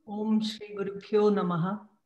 ॐ श्रीगुरुभ्यो नमः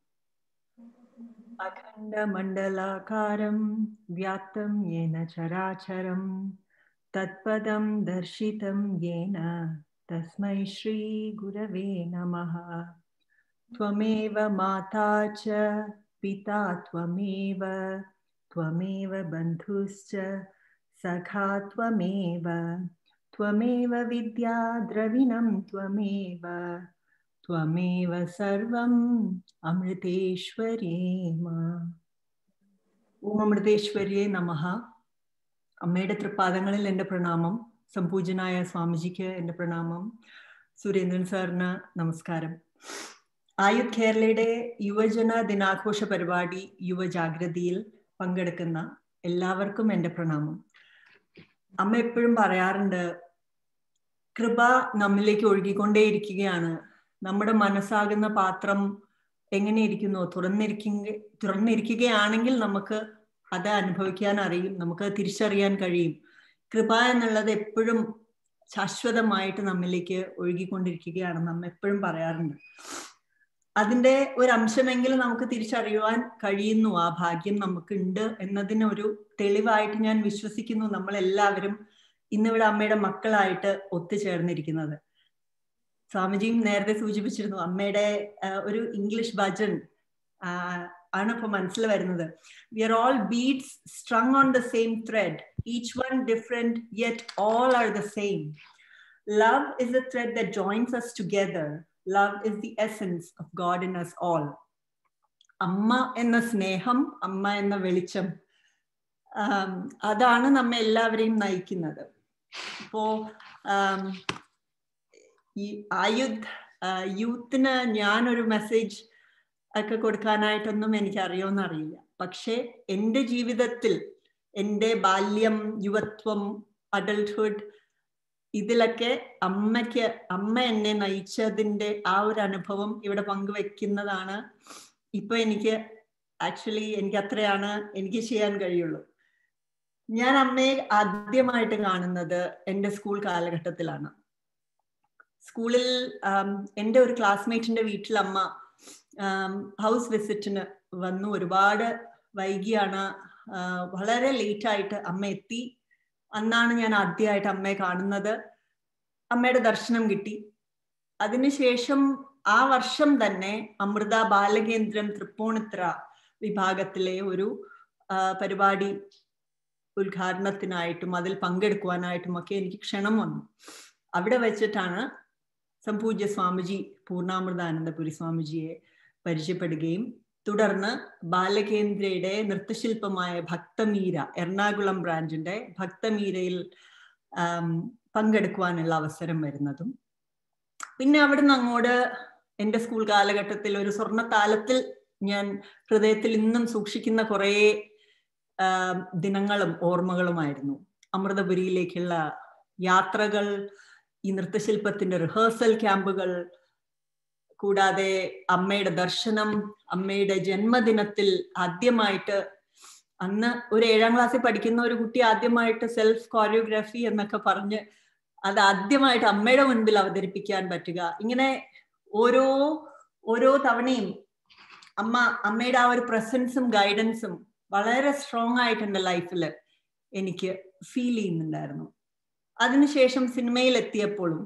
अखण्डमण्डलाकारं व्याप्तं येन चराचरं तत्पदं दर्शितं येन तस्मै श्रीगुरवे नमः त्वमेव माता च पिता त्वमेव त्वमेव बन्धुश्च सखा त्वमेव त्वमेव विद्या द्रविणं त्वमेव त्वमेव सर्वम् അമൃതേശ്വരേമ ഓം അമൃതേശ്വരിയെ നമഃ അമ്മയുടെ തൃപ്പാദങ്ങളിൽ എൻ്റെ പ്രണാമം സംപൂജനായ സ്വാമിജിക്ക് എൻ്റെ പ്രണാമം സുരേന്ദ്രൻ സാറിന് നമസ്കാരം ആയുധ് കേരളയുടെ യുവജന ദിനാഘോഷ പരിപാടി യുവജാഗ്രതിയിൽ പങ്കെടുക്കുന്ന എല്ലാവർക്കും എൻ്റെ പ്രണാമം അമ്മ എപ്പോഴും പറയാറുണ്ട് കൃപ നമ്മിലേക്ക് ഒഴുകിക്കൊണ്ടേയിരിക്കുകയാണ് നമ്മുടെ മനസ്സാകുന്ന പാത്രം എങ്ങനെ ഇരിക്കുന്നു തുറന്നിരിക്കുക തുറന്നിരിക്കുകയാണെങ്കിൽ നമുക്ക് അത് അനുഭവിക്കാൻ അറിയും നമുക്ക് തിരിച്ചറിയാൻ കഴിയും കൃപ എന്നുള്ളത് എപ്പോഴും ശാശ്വതമായിട്ട് നമ്മിലേക്ക് ഒഴുകിക്കൊണ്ടിരിക്കുകയാണ് നമ്മ എപ്പോഴും പറയാറുണ്ട് അതിന്റെ ഒരു അംശമെങ്കിലും നമുക്ക് തിരിച്ചറിയുവാൻ കഴിയുന്നു ആ ഭാഗ്യം നമുക്കുണ്ട് എന്നതിനൊരു തെളിവായിട്ട് ഞാൻ വിശ്വസിക്കുന്നു നമ്മൾ എല്ലാവരും ഇന്നിവിടെ അമ്മയുടെ മക്കളായിട്ട് ഒത്തുചേർന്നിരിക്കുന്നത് സ്വാമിജിയും നേരത്തെ സൂചിപ്പിച്ചിരുന്നു അമ്മയുടെ ഒരു ഇംഗ്ലീഷ് ഭജൻ ആണ് ഇപ്പൊ മനസ്സിൽ വരുന്നത് we are all beads strung on the same thread each one different yet all are the same love is a thread the joins us together love is the essence of God in us all അമ്മ എന്ന സ്നേഹം അമ്മ എന്ന വെളിച്ചം അതാണ് നമ്മെ എല്ലാവരെയും നയിക്കുന്നത് ഇപ്പോ ഈ ആയുധ് യൂത്തിന് ഞാനൊരു മെസ്സേജ് ഒക്കെ കൊടുക്കാനായിട്ടൊന്നും എനിക്ക് അറിയുമെന്ന് അറിയില്ല പക്ഷെ എൻ്റെ ജീവിതത്തിൽ എൻ്റെ ബാല്യം യുവത്വം അഡൽട്ട്ഹുഡ് ഇതിലൊക്കെ അമ്മയ്ക്ക് അമ്മ എന്നെ നയിച്ചതിൻ്റെ ആ ഒരു അനുഭവം ഇവിടെ പങ്കുവെക്കുന്നതാണ് ഇപ്പൊ എനിക്ക് ആക്ച്വലി എനിക്ക് അത്രയാണ് എനിക്ക് ചെയ്യാൻ കഴിയുള്ളൂ ഞാൻ അമ്മയെ ആദ്യമായിട്ട് കാണുന്നത് എൻ്റെ സ്കൂൾ കാലഘട്ടത്തിലാണ് സ്കൂളിൽ എൻ്റെ ഒരു ക്ലാസ്മേറ്റിന്റെ വീട്ടിൽ അമ്മ ഹൗസ് വിസിറ്റിന് വന്നു ഒരുപാട് വൈകിയാണ് വളരെ ലേറ്റ് ആയിട്ട് അമ്മ എത്തി അന്നാണ് ഞാൻ ആദ്യമായിട്ട് അമ്മയെ കാണുന്നത് അമ്മയുടെ ദർശനം കിട്ടി അതിനുശേഷം ആ വർഷം തന്നെ അമൃത ബാലകേന്ദ്രം തൃപ്പൂണിത്ര വിഭാഗത്തിലെ ഒരു പരിപാടി ഉദ്ഘാടനത്തിനായിട്ടും അതിൽ പങ്കെടുക്കുവാനായിട്ടും ഒക്കെ എനിക്ക് ക്ഷണം വന്നു അവിടെ വെച്ചിട്ടാണ് സംപൂജ്യ സ്വാമിജി പൂർണ്ണാമൃതാനന്ദപുരി സ്വാമിജിയെ പരിചയപ്പെടുകയും തുടർന്ന് ബാലകേന്ദ്രയുടെ നൃത്തശില്പമായ ഭക്തമീര എറണാകുളം ബ്രാഞ്ചിന്റെ ഭക്തമീരയിൽ പങ്കെടുക്കുവാനുള്ള അവസരം വരുന്നതും പിന്നെ അവിടുന്ന് അങ്ങോട്ട് എൻ്റെ സ്കൂൾ കാലഘട്ടത്തിൽ ഒരു സ്വർണ്ണ താലത്തിൽ ഞാൻ ഹൃദയത്തിൽ ഇന്നും സൂക്ഷിക്കുന്ന കുറേ ദിനങ്ങളും ഓർമ്മകളുമായിരുന്നു അമൃതപുരിയിലേക്കുള്ള യാത്രകൾ ഈ നൃത്തശില്പത്തിന്റെ റിഹേഴ്സൽ ക്യാമ്പുകൾ കൂടാതെ അമ്മയുടെ ദർശനം അമ്മയുടെ ജന്മദിനത്തിൽ ആദ്യമായിട്ട് അന്ന് ഒരു ഏഴാം ക്ലാസ്സിൽ പഠിക്കുന്ന ഒരു കുട്ടി ആദ്യമായിട്ട് സെൽഫ് കോറിയോഗ്രാഫി എന്നൊക്കെ പറഞ്ഞ് അത് ആദ്യമായിട്ട് അമ്മയുടെ മുൻപിൽ അവതരിപ്പിക്കാൻ പറ്റുക ഇങ്ങനെ ഓരോ ഓരോ തവണയും അമ്മ അമ്മയുടെ ആ ഒരു പ്രസൻസും ഗൈഡൻസും വളരെ സ്ട്രോങ് ആയിട്ട് എൻ്റെ ലൈഫിൽ എനിക്ക് ഫീൽ ചെയ്യുന്നുണ്ടായിരുന്നു അതിനുശേഷം സിനിമയിൽ എത്തിയപ്പോഴും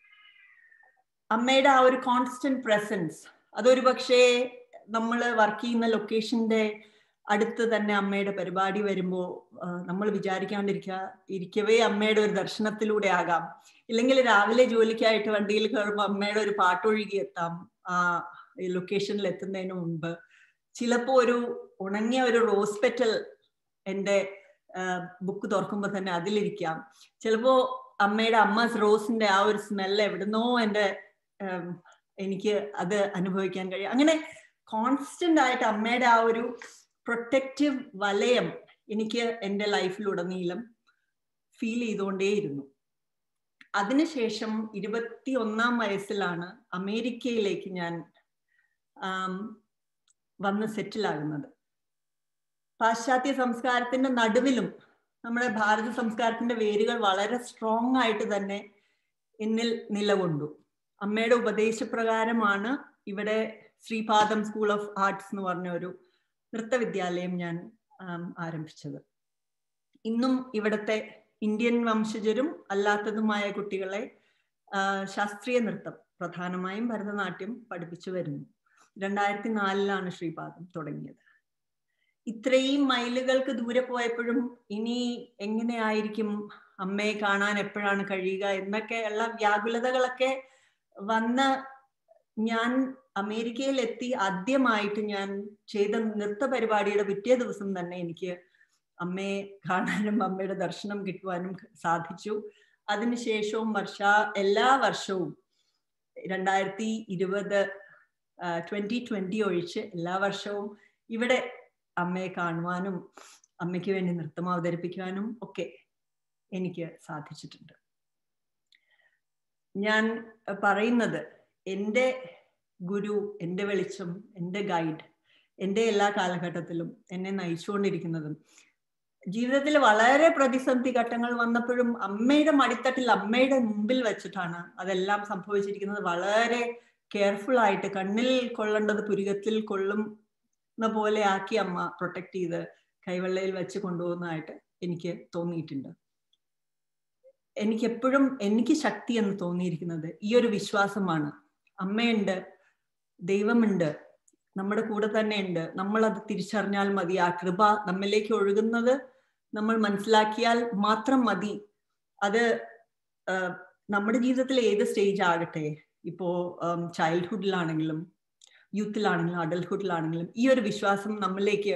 അമ്മയുടെ ആ ഒരു കോൺസ്റ്റന്റ് പ്രസൻസ് അതൊരു പക്ഷേ നമ്മൾ വർക്ക് ചെയ്യുന്ന ലൊക്കേഷന്റെ അടുത്ത് തന്നെ അമ്മയുടെ പരിപാടി വരുമ്പോൾ നമ്മൾ വിചാരിക്കാണ്ടിരിക്കുക ഇരിക്കവേ അമ്മയുടെ ഒരു ദർശനത്തിലൂടെ ആകാം ഇല്ലെങ്കിൽ രാവിലെ ജോലിക്കായിട്ട് വണ്ടിയിൽ കയറുമ്പോൾ അമ്മയുടെ ഒരു പാട്ടൊഴുകി എത്താം ആ ലൊക്കേഷനിൽ എത്തുന്നതിന് മുമ്പ് ചിലപ്പോ ഒരു ഉണങ്ങിയ ഒരു റോസ് പെറ്റൽ എൻ്റെ ബുക്ക് തുറക്കുമ്പോൾ തന്നെ അതിലിരിക്കാം ചിലപ്പോ അമ്മയുടെ അമ്മസ് റോസിന്റെ ആ ഒരു സ്മെല്ല് എവിടുന്നോ എൻ്റെ എനിക്ക് അത് അനുഭവിക്കാൻ കഴിയും അങ്ങനെ കോൺസ്റ്റന്റ് ആയിട്ട് അമ്മയുടെ ആ ഒരു പ്രൊട്ടക്റ്റീവ് വലയം എനിക്ക് എൻ്റെ ലൈഫിലുടനീളം ഫീൽ ചെയ്തുകൊണ്ടേയിരുന്നു അതിനുശേഷം ഇരുപത്തി ഒന്നാം വയസ്സിലാണ് അമേരിക്കയിലേക്ക് ഞാൻ വന്ന് സെറ്റിലാകുന്നത് പാശ്ചാത്യ സംസ്കാരത്തിന്റെ നടുവിലും നമ്മുടെ ഭാരത സംസ്കാരത്തിന്റെ വേരുകൾ വളരെ സ്ട്രോങ് ആയിട്ട് തന്നെ എന്നിൽ നിലകൊണ്ടു അമ്മയുടെ ഉപദേശപ്രകാരമാണ് ഇവിടെ ശ്രീപാദം സ്കൂൾ ഓഫ് ആർട്സ് എന്ന് പറഞ്ഞ ഒരു നൃത്തവിദ്യാലയം ഞാൻ ആരംഭിച്ചത് ഇന്നും ഇവിടുത്തെ ഇന്ത്യൻ വംശജരും അല്ലാത്തതുമായ കുട്ടികളെ ശാസ്ത്രീയ നൃത്തം പ്രധാനമായും ഭരതനാട്യം പഠിപ്പിച്ചു വരുന്നു രണ്ടായിരത്തി നാലിലാണ് ശ്രീപാദം തുടങ്ങിയത് ഇത്രയും മൈലുകൾക്ക് ദൂരെ പോയപ്പോഴും ഇനി എങ്ങനെയായിരിക്കും അമ്മയെ കാണാൻ എപ്പോഴാണ് കഴിയുക എന്നൊക്കെയുള്ള വ്യാകുലതകളൊക്കെ വന്ന് ഞാൻ അമേരിക്കയിൽ എത്തി ആദ്യമായിട്ട് ഞാൻ ചെയ്ത നൃത്ത പരിപാടിയുടെ പിറ്റേ ദിവസം തന്നെ എനിക്ക് അമ്മയെ കാണാനും അമ്മയുടെ ദർശനം കിട്ടുവാനും സാധിച്ചു അതിനുശേഷവും വർഷ എല്ലാ വർഷവും രണ്ടായിരത്തി ഇരുപത് ട്വന്റി ട്വന്റി ഒഴിച്ച് എല്ലാ വർഷവും ഇവിടെ അമ്മയെ കാണുവാനും അമ്മയ്ക്ക് വേണ്ടി നൃത്തം അവതരിപ്പിക്കുവാനും ഒക്കെ എനിക്ക് സാധിച്ചിട്ടുണ്ട് ഞാൻ പറയുന്നത് എൻ്റെ ഗുരു എൻ്റെ വെളിച്ചം എൻ്റെ ഗൈഡ് എൻ്റെ എല്ലാ കാലഘട്ടത്തിലും എന്നെ നയിച്ചുകൊണ്ടിരിക്കുന്നതും ജീവിതത്തിൽ വളരെ പ്രതിസന്ധി ഘട്ടങ്ങൾ വന്നപ്പോഴും അമ്മയുടെ മടിത്തട്ടിൽ അമ്മയുടെ മുമ്പിൽ വെച്ചിട്ടാണ് അതെല്ലാം സംഭവിച്ചിരിക്കുന്നത് വളരെ കെയർഫുൾ ആയിട്ട് കണ്ണിൽ കൊള്ളേണ്ടത് പുരികത്തിൽ കൊള്ളുന്ന പോലെ ആക്കി അമ്മ പ്രൊട്ടക്ട് ചെയ്ത് കൈവെള്ളയിൽ വെച്ച് കൊണ്ടുപോകുന്നതായിട്ട് എനിക്ക് തോന്നിയിട്ടുണ്ട് എനിക്ക് എപ്പോഴും എനിക്ക് ശക്തി എന്ന് തോന്നിയിരിക്കുന്നത് ഈ ഒരു വിശ്വാസമാണ് അമ്മയുണ്ട് ദൈവമുണ്ട് നമ്മുടെ കൂടെ തന്നെ ഉണ്ട് നമ്മൾ അത് തിരിച്ചറിഞ്ഞാൽ മതി ആ കൃപ നമ്മിലേക്ക് ഒഴുകുന്നത് നമ്മൾ മനസ്സിലാക്കിയാൽ മാത്രം മതി അത് നമ്മുടെ ജീവിതത്തിൽ ഏത് സ്റ്റേജ് ആകട്ടെ ഇപ്പോ ചൈൽഡ്ഹുഡിലാണെങ്കിലും യൂത്തിലാണെങ്കിലും അഡൽട്ട്ഹുഡിലാണെങ്കിലും ഈ ഒരു വിശ്വാസം നമ്മളിലേക്ക്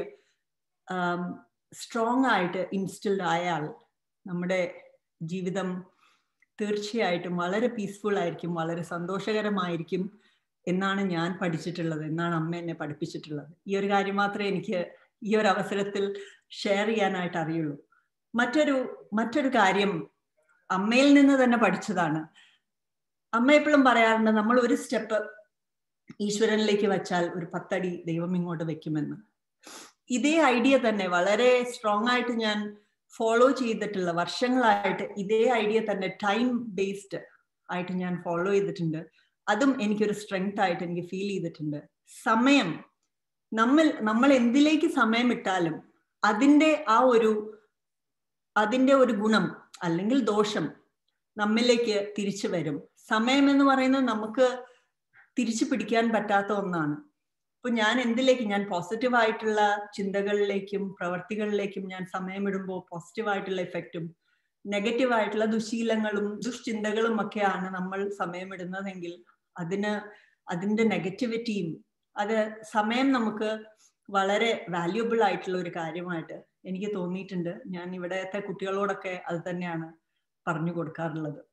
സ്ട്രോങ് ആയിട്ട് ഇൻസ്റ്റിൽഡ് ആയാൽ നമ്മുടെ ജീവിതം തീർച്ചയായിട്ടും വളരെ പീസ്ഫുൾ ആയിരിക്കും വളരെ സന്തോഷകരമായിരിക്കും എന്നാണ് ഞാൻ പഠിച്ചിട്ടുള്ളത് എന്നാണ് അമ്മ എന്നെ പഠിപ്പിച്ചിട്ടുള്ളത് ഈ ഒരു കാര്യം മാത്രമേ എനിക്ക് ഈ ഒരു അവസരത്തിൽ ഷെയർ ചെയ്യാനായിട്ട് അറിയുള്ളൂ മറ്റൊരു മറ്റൊരു കാര്യം അമ്മയിൽ നിന്ന് തന്നെ പഠിച്ചതാണ് അമ്മ എപ്പോഴും പറയാറുണ്ട് നമ്മൾ ഒരു സ്റ്റെപ്പ് ഈശ്വരനിലേക്ക് വച്ചാൽ ഒരു പത്തടി ദൈവം ഇങ്ങോട്ട് വെക്കുമെന്ന് ഇതേ ഐഡിയ തന്നെ വളരെ സ്ട്രോങ് ആയിട്ട് ഞാൻ ഫോളോ ചെയ്തിട്ടുള്ള വർഷങ്ങളായിട്ട് ഇതേ ഐഡിയ തന്നെ ടൈം ബേസ്ഡ് ആയിട്ട് ഞാൻ ഫോളോ ചെയ്തിട്ടുണ്ട് അതും എനിക്കൊരു സ്ട്രെങ്ത് ആയിട്ട് എനിക്ക് ഫീൽ ചെയ്തിട്ടുണ്ട് സമയം നമ്മൾ നമ്മൾ എന്തിലേക്ക് സമയം ഇട്ടാലും അതിൻ്റെ ആ ഒരു അതിൻ്റെ ഒരു ഗുണം അല്ലെങ്കിൽ ദോഷം നമ്മിലേക്ക് തിരിച്ചു വരും സമയം എന്ന് പറയുന്നത് നമുക്ക് തിരിച്ചു പിടിക്കാൻ പറ്റാത്ത ഒന്നാണ് ഇപ്പൊ ഞാൻ എന്തിലേക്ക് ഞാൻ പോസിറ്റീവ് ആയിട്ടുള്ള ചിന്തകളിലേക്കും പ്രവർത്തികളിലേക്കും ഞാൻ സമയമിടുമ്പോൾ പോസിറ്റീവ് ആയിട്ടുള്ള എഫക്റ്റും നെഗറ്റീവ് ആയിട്ടുള്ള ദുശീലങ്ങളും ദുഷ്ചിന്തകളും ഒക്കെയാണ് നമ്മൾ സമയമിടുന്നതെങ്കിൽ അതിന് അതിന്റെ നെഗറ്റിവിറ്റിയും അത് സമയം നമുക്ക് വളരെ വാല്യുബിൾ ആയിട്ടുള്ള ഒരു കാര്യമായിട്ട് എനിക്ക് തോന്നിയിട്ടുണ്ട് ഞാൻ ഇവിടത്തെ കുട്ടികളോടൊക്കെ അത് തന്നെയാണ് പറഞ്ഞു കൊടുക്കാറുള്ളത്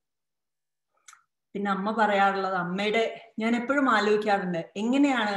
പിന്നെ അമ്മ പറയാറുള്ളത് അമ്മയുടെ ഞാൻ എപ്പോഴും ആലോചിക്കാറുണ്ട് എങ്ങനെയാണ്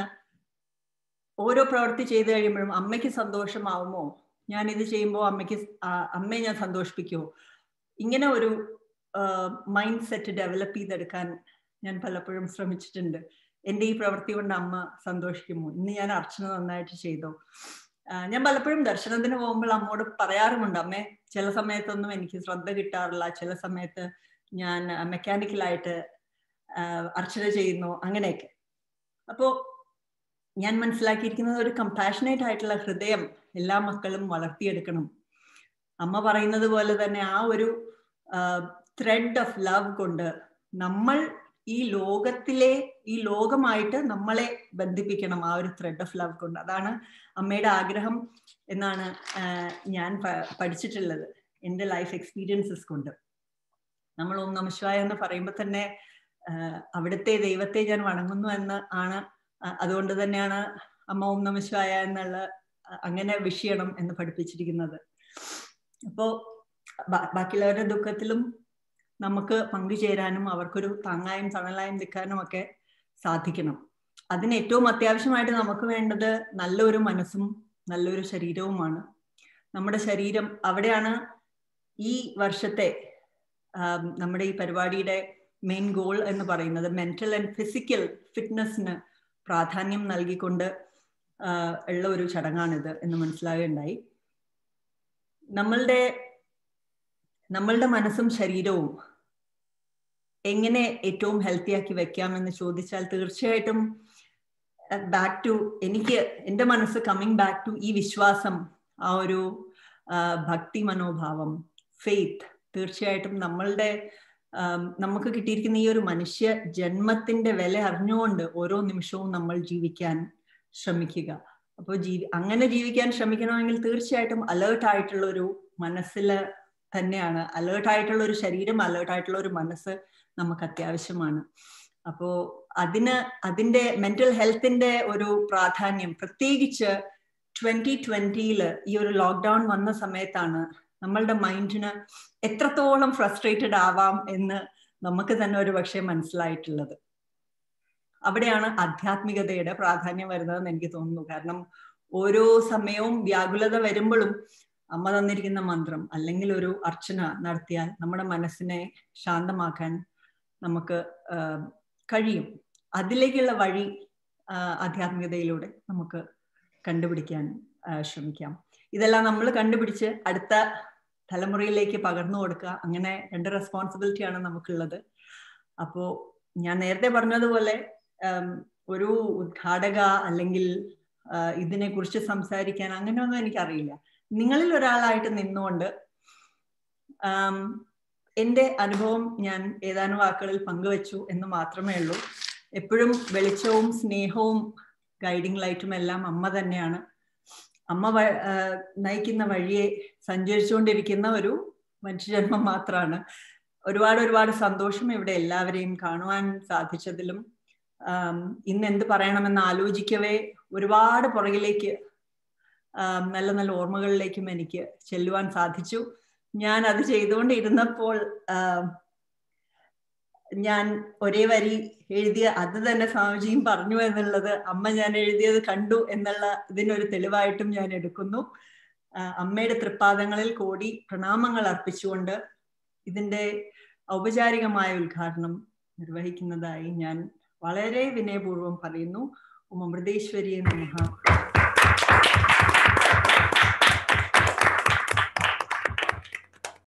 ഓരോ പ്രവൃത്തി ചെയ്തു കഴിയുമ്പോഴും അമ്മയ്ക്ക് സന്തോഷമാവുമോ ഞാൻ ഇത് ചെയ്യുമ്പോൾ അമ്മയ്ക്ക് അമ്മയെ ഞാൻ സന്തോഷിപ്പിക്കുമോ ഇങ്ങനെ ഒരു മൈൻഡ് സെറ്റ് ഡെവലപ്പ് ചെയ്തെടുക്കാൻ ഞാൻ പലപ്പോഴും ശ്രമിച്ചിട്ടുണ്ട് എൻ്റെ ഈ പ്രവൃത്തി കൊണ്ട് അമ്മ സന്തോഷിക്കുമോ ഇന്ന് ഞാൻ അർച്ചന നന്നായിട്ട് ചെയ്തോ ഞാൻ പലപ്പോഴും ദർശനത്തിന് പോകുമ്പോൾ അമ്മോട് പറയാറുമുണ്ട് അമ്മേ ചില സമയത്തൊന്നും എനിക്ക് ശ്രദ്ധ കിട്ടാറില്ല ചില സമയത്ത് ഞാൻ മെക്കാനിക്കലായിട്ട് അർച്ചന ചെയ്യുന്നു അങ്ങനെയൊക്കെ അപ്പോ ഞാൻ മനസ്സിലാക്കിയിരിക്കുന്നത് ഒരു കമ്പാഷനേറ്റ് ആയിട്ടുള്ള ഹൃദയം എല്ലാ മക്കളും വളർത്തിയെടുക്കണം അമ്മ പറയുന്നത് പോലെ തന്നെ ആ ഒരു ത്രെഡ് ഓഫ് ലവ് കൊണ്ട് നമ്മൾ ഈ ലോകത്തിലെ ഈ ലോകമായിട്ട് നമ്മളെ ബന്ധിപ്പിക്കണം ആ ഒരു ത്രെഡ് ഓഫ് ലവ് കൊണ്ട് അതാണ് അമ്മയുടെ ആഗ്രഹം എന്നാണ് ഞാൻ പഠിച്ചിട്ടുള്ളത് എൻ്റെ ലൈഫ് എക്സ്പീരിയൻസസ് കൊണ്ട് നമ്മൾ ഓം നമശിവായ എന്ന് പറയുമ്പോൾ തന്നെ അവിടുത്തെ ദൈവത്തെ ഞാൻ വണങ്ങുന്നു എന്ന് ആണ് അതുകൊണ്ട് തന്നെയാണ് അമ്മ ഓം നമശിവായ എന്നുള്ള അങ്ങനെ വിഷയണം എന്ന് പഠിപ്പിച്ചിരിക്കുന്നത് അപ്പോ ബാക്കിയുള്ളവരുടെ ദുഃഖത്തിലും നമുക്ക് പങ്കുചേരാനും അവർക്കൊരു താങ്ങായും തണലായും നിൽക്കാനും ഒക്കെ സാധിക്കണം അതിന് ഏറ്റവും അത്യാവശ്യമായിട്ട് നമുക്ക് വേണ്ടത് നല്ലൊരു മനസ്സും നല്ലൊരു ശരീരവുമാണ് നമ്മുടെ ശരീരം അവിടെയാണ് ഈ വർഷത്തെ നമ്മുടെ ഈ പരിപാടിയുടെ മെയിൻ ഗോൾ എന്ന് പറയുന്നത് മെന്റൽ ആൻഡ് ഫിസിക്കൽ ഫിറ്റ്നസ്സിന് പ്രാധാന്യം നൽകിക്കൊണ്ട് ഉള്ള ഒരു ചടങ്ങാണിത് എന്ന് മനസ്സിലാകുകയുണ്ടായി നമ്മളുടെ നമ്മളുടെ മനസ്സും ശരീരവും എങ്ങനെ ഏറ്റവും ഹെൽത്തി ആക്കി വെക്കാം എന്ന് ചോദിച്ചാൽ തീർച്ചയായിട്ടും ബാക്ക് ടു എനിക്ക് എൻ്റെ മനസ്സ് കമ്മിങ് ബാക്ക് ടു ഈ വിശ്വാസം ആ ഒരു ഭക്തി മനോഭാവം ഫെയ്ത്ത് തീർച്ചയായിട്ടും നമ്മളുടെ നമുക്ക് കിട്ടിയിരിക്കുന്ന ഈ ഒരു മനുഷ്യ ജന്മത്തിന്റെ വില അറിഞ്ഞുകൊണ്ട് ഓരോ നിമിഷവും നമ്മൾ ജീവിക്കാൻ ശ്രമിക്കുക അപ്പോൾ ജീവി അങ്ങനെ ജീവിക്കാൻ ശ്രമിക്കണമെങ്കിൽ തീർച്ചയായിട്ടും അലേർട്ട് ആയിട്ടുള്ള ഒരു മനസ്സിൽ തന്നെയാണ് അലേർട്ട് ആയിട്ടുള്ള ഒരു ശരീരം അലേർട്ട് ആയിട്ടുള്ള ഒരു മനസ്സ് നമുക്ക് അത്യാവശ്യമാണ് അപ്പോ അതിന് അതിന്റെ മെന്റൽ ഹെൽത്തിന്റെ ഒരു പ്രാധാന്യം പ്രത്യേകിച്ച് ട്വന്റി ട്വന്റിയില് ഈ ഒരു ലോക്ക്ഡൗൺ വന്ന സമയത്താണ് നമ്മളുടെ മൈൻഡിന് എത്രത്തോളം ഫ്രസ്ട്രേറ്റഡ് ആവാം എന്ന് നമുക്ക് തന്നെ ഒരു പക്ഷേ മനസ്സിലായിട്ടുള്ളത് അവിടെയാണ് ആധ്യാത്മികതയുടെ പ്രാധാന്യം വരുന്നതെന്ന് എനിക്ക് തോന്നുന്നു കാരണം ഓരോ സമയവും വ്യാകുലത വരുമ്പോഴും അമ്മ തന്നിരിക്കുന്ന മന്ത്രം അല്ലെങ്കിൽ ഒരു അർച്ചന നടത്തിയാൽ നമ്മുടെ മനസ്സിനെ ശാന്തമാക്കാൻ നമുക്ക് കഴിയും അതിലേക്കുള്ള വഴി ആധ്യാത്മികതയിലൂടെ നമുക്ക് കണ്ടുപിടിക്കാൻ ശ്രമിക്കാം ഇതെല്ലാം നമ്മൾ കണ്ടുപിടിച്ച് അടുത്ത തലമുറയിലേക്ക് പകർന്നു കൊടുക്കുക അങ്ങനെ രണ്ട് റെസ്പോൺസിബിലിറ്റിയാണ് നമുക്കുള്ളത് അപ്പോ ഞാൻ നേരത്തെ പറഞ്ഞതുപോലെ ഒരു ഉദ്ഘാടക അല്ലെങ്കിൽ ഇതിനെ കുറിച്ച് സംസാരിക്കാൻ അങ്ങനെയൊന്നും എനിക്കറിയില്ല നിങ്ങളിൽ ഒരാളായിട്ട് നിന്നുകൊണ്ട് എൻ്റെ അനുഭവം ഞാൻ ഏതാനും വാക്കുകളിൽ പങ്കുവച്ചു എന്ന് മാത്രമേ ഉള്ളൂ എപ്പോഴും വെളിച്ചവും സ്നേഹവും ഗൈഡിങ് ലൈറ്റും എല്ലാം അമ്മ തന്നെയാണ് അമ്മ നയിക്കുന്ന വഴിയെ സഞ്ചരിച്ചുകൊണ്ടിരിക്കുന്ന ഒരു മനുഷ്യജന്മം മാത്രമാണ് ഒരുപാട് ഒരുപാട് സന്തോഷം ഇവിടെ എല്ലാവരെയും കാണുവാൻ സാധിച്ചതിലും ഇന്ന് എന്ത് പറയണമെന്ന് ആലോചിക്കവേ ഒരുപാട് പുറകിലേക്ക് നല്ല നല്ല ഓർമ്മകളിലേക്കും എനിക്ക് ചെല്ലുവാൻ സാധിച്ചു ഞാൻ അത് ചെയ്തുകൊണ്ടിരുന്നപ്പോൾ ഞാൻ ഒരേ വരി എഴുതിയ അത് തന്നെ സ്വാമിജിയും പറഞ്ഞു എന്നുള്ളത് അമ്മ ഞാൻ എഴുതിയത് കണ്ടു എന്നുള്ള ഇതിനൊരു തെളിവായിട്ടും ഞാൻ എടുക്കുന്നു അമ്മയുടെ തൃപ്പാദങ്ങളിൽ കൂടി പ്രണാമങ്ങൾ അർപ്പിച്ചുകൊണ്ട് ഇതിന്റെ ഔപചാരികമായ ഉദ്ഘാടനം നിർവഹിക്കുന്നതായി ഞാൻ വളരെ വിനയപൂർവ്വം പറയുന്നു ഉമൃതേശ്വരിയെ നമഃ